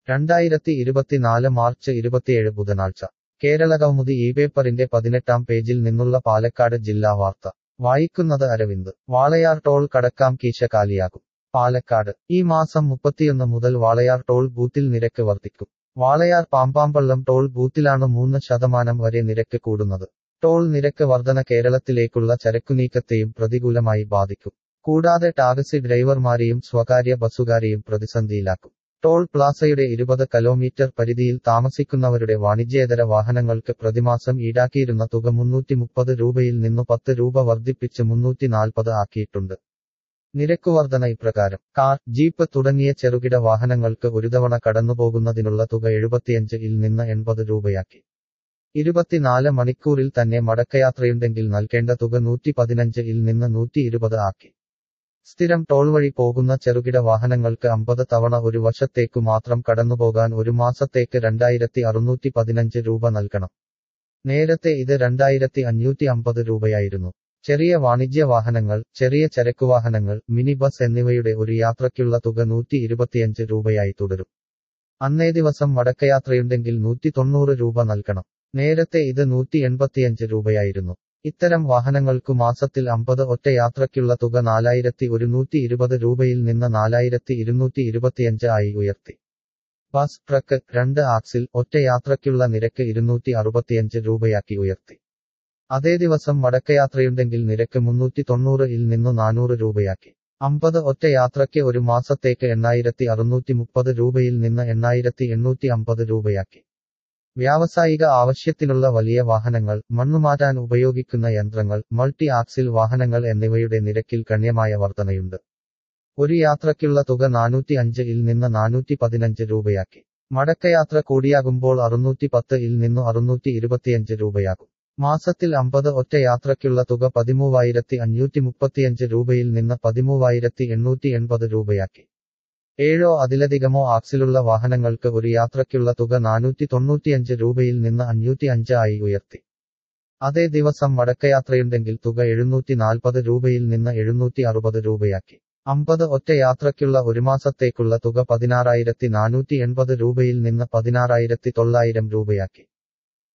രണ്ടായിരത്തി ഇരുപത്തിനാല് മാർച്ച് ഇരുപത്തിയേഴ് ബുധനാഴ്ച കേരള കൗമുദി ഈ പേപ്പറിന്റെ പതിനെട്ടാം പേജിൽ നിന്നുള്ള പാലക്കാട് ജില്ലാ വാർത്ത വായിക്കുന്നത് അരവിന്ദ് വാളയാർ ടോൾ കടക്കാം കീശ കാലിയാകും പാലക്കാട് ഈ മാസം മുപ്പത്തിയൊന്ന് മുതൽ വാളയാർ ടോൾ ബൂത്തിൽ നിരക്ക് വർദ്ധിക്കും വാളയാർ പാമ്പാമ്പള്ളം ടോൾ ബൂത്തിലാണ് മൂന്ന് ശതമാനം വരെ നിരക്ക് കൂടുന്നത് ടോൾ നിരക്ക് വർധന കേരളത്തിലേക്കുള്ള ചരക്കുനീക്കത്തെയും പ്രതികൂലമായി ബാധിക്കും കൂടാതെ ടാക്സി ഡ്രൈവർമാരെയും സ്വകാര്യ ബസ്സുകാരെയും പ്രതിസന്ധിയിലാക്കും ടോൾ പ്ലാസയുടെ ഇരുപത് കിലോമീറ്റർ പരിധിയിൽ താമസിക്കുന്നവരുടെ വാണിജ്യേതര വാഹനങ്ങൾക്ക് പ്രതിമാസം ഈടാക്കിയിരുന്ന തുക മുന്നൂറ്റി മുപ്പത് രൂപയിൽ നിന്നു പത്ത് രൂപ വർദ്ധിപ്പിച്ച് മുന്നൂറ്റി നാൽപ്പത് ആക്കിയിട്ടുണ്ട് നിരക്കുവർധന ഇപ്രകാരം കാർ ജീപ്പ് തുടങ്ങിയ ചെറുകിട വാഹനങ്ങൾക്ക് ഒരു തവണ കടന്നുപോകുന്നതിനുള്ള തുക എഴുപത്തിയഞ്ച് ഇൽ നിന്ന് എൺപത് രൂപയാക്കി ഇരുപത്തിനാല് മണിക്കൂറിൽ തന്നെ മടക്കയാത്രയുണ്ടെങ്കിൽ നൽകേണ്ട തുക നൂറ്റി പതിനഞ്ച് ഇൽ നിന്ന് നൂറ്റി ഇരുപത് ആക്കി സ്ഥിരം ടോൾ വഴി പോകുന്ന ചെറുകിട വാഹനങ്ങൾക്ക് അമ്പത് തവണ ഒരു വശത്തേക്കു മാത്രം കടന്നുപോകാൻ ഒരു മാസത്തേക്ക് രണ്ടായിരത്തി അറുന്നൂറ്റി പതിനഞ്ച് രൂപ നൽകണം നേരത്തെ ഇത് രണ്ടായിരത്തി അഞ്ഞൂറ്റി അമ്പത് രൂപയായിരുന്നു ചെറിയ വാണിജ്യ വാഹനങ്ങൾ ചെറിയ ചരക്കുവാഹനങ്ങൾ മിനി ബസ് എന്നിവയുടെ ഒരു യാത്രയ്ക്കുള്ള തുക നൂറ്റി ഇരുപത്തിയഞ്ച് രൂപയായി തുടരും അന്നേ ദിവസം മടക്കയാത്രയുണ്ടെങ്കിൽ നൂറ്റി തൊണ്ണൂറ് രൂപ നൽകണം നേരത്തെ ഇത് നൂറ്റി എൺപത്തിയഞ്ച് രൂപയായിരുന്നു ഇത്തരം വാഹനങ്ങൾക്കു മാസത്തിൽ അമ്പത് ഒറ്റ യാത്രയ്ക്കുള്ള തുക നാലായിരത്തി ഒരുന്നൂറ്റി ഇരുപത് രൂപയിൽ നിന്ന് നാലായിരത്തി ഇരുന്നൂറ്റി ഇരുപത്തിയഞ്ച് ആയി ഉയർത്തി ബസ് ട്രക്ക് രണ്ട് ആക്സിൽ ഒറ്റ യാത്രയ്ക്കുള്ള നിരക്ക് ഇരുന്നൂറ്റി അറുപത്തിയഞ്ച് രൂപയാക്കി ഉയർത്തി അതേ ദിവസം മടക്കയാത്രയുണ്ടെങ്കിൽ നിരക്ക് മുന്നൂറ്റി തൊണ്ണൂറ് ഇൽ നിന്നു നാനൂറ് രൂപയാക്കി അമ്പത് ഒറ്റ യാത്രയ്ക്ക് ഒരു മാസത്തേക്ക് എണ്ണായിരത്തി അറുന്നൂറ്റി മുപ്പത് രൂപയിൽ നിന്ന് എണ്ണായിരത്തി എണ്ണൂറ്റി അമ്പത് രൂപയാക്കി വ്യാവസായിക ആവശ്യത്തിനുള്ള വലിയ വാഹനങ്ങൾ മണ്ണുമാറ്റാൻ ഉപയോഗിക്കുന്ന യന്ത്രങ്ങൾ മൾട്ടി ആക്സിൽ വാഹനങ്ങൾ എന്നിവയുടെ നിരക്കിൽ ഗണ്യമായ വർധനയുണ്ട് ഒരു യാത്രയ്ക്കുള്ള തുക നാനൂറ്റി അഞ്ച് ഇൽ നിന്ന് നാനൂറ്റി പതിനഞ്ച് രൂപയാക്കി മടക്കയാത്ര കൂടിയാകുമ്പോൾ അറുന്നൂറ്റി പത്ത് ഇൽ നിന്നു അറുന്നൂറ്റി ഇരുപത്തിയഞ്ച് രൂപയാകും മാസത്തിൽ അമ്പത് ഒറ്റ യാത്രയ്ക്കുള്ള തുക പതിമൂവായിരത്തി അഞ്ഞൂറ്റി മുപ്പത്തിയഞ്ച് രൂപയിൽ നിന്ന് പതിമൂവായിരത്തി എണ്ണൂറ്റി എൺപത് രൂപയാക്കി ഏഴോ അതിലധികമോ ആക്സിലുള്ള വാഹനങ്ങൾക്ക് ഒരു യാത്രയ്ക്കുള്ള തുക നാനൂറ്റി തൊണ്ണൂറ്റിയഞ്ച് രൂപയിൽ നിന്ന് അഞ്ഞൂറ്റി അഞ്ച് ആയി ഉയർത്തി അതേ ദിവസം മടക്കയാത്രയുണ്ടെങ്കിൽ തുക എഴുന്നൂറ്റി നാൽപ്പത് രൂപയിൽ നിന്ന് എഴുന്നൂറ്റി അറുപത് രൂപയാക്കി അമ്പത് ഒറ്റ യാത്രയ്ക്കുള്ള ഒരു മാസത്തേക്കുള്ള തുക പതിനാറായിരത്തി നാനൂറ്റി എൺപത് രൂപയിൽ നിന്ന് പതിനാറായിരത്തി തൊള്ളായിരം രൂപയാക്കി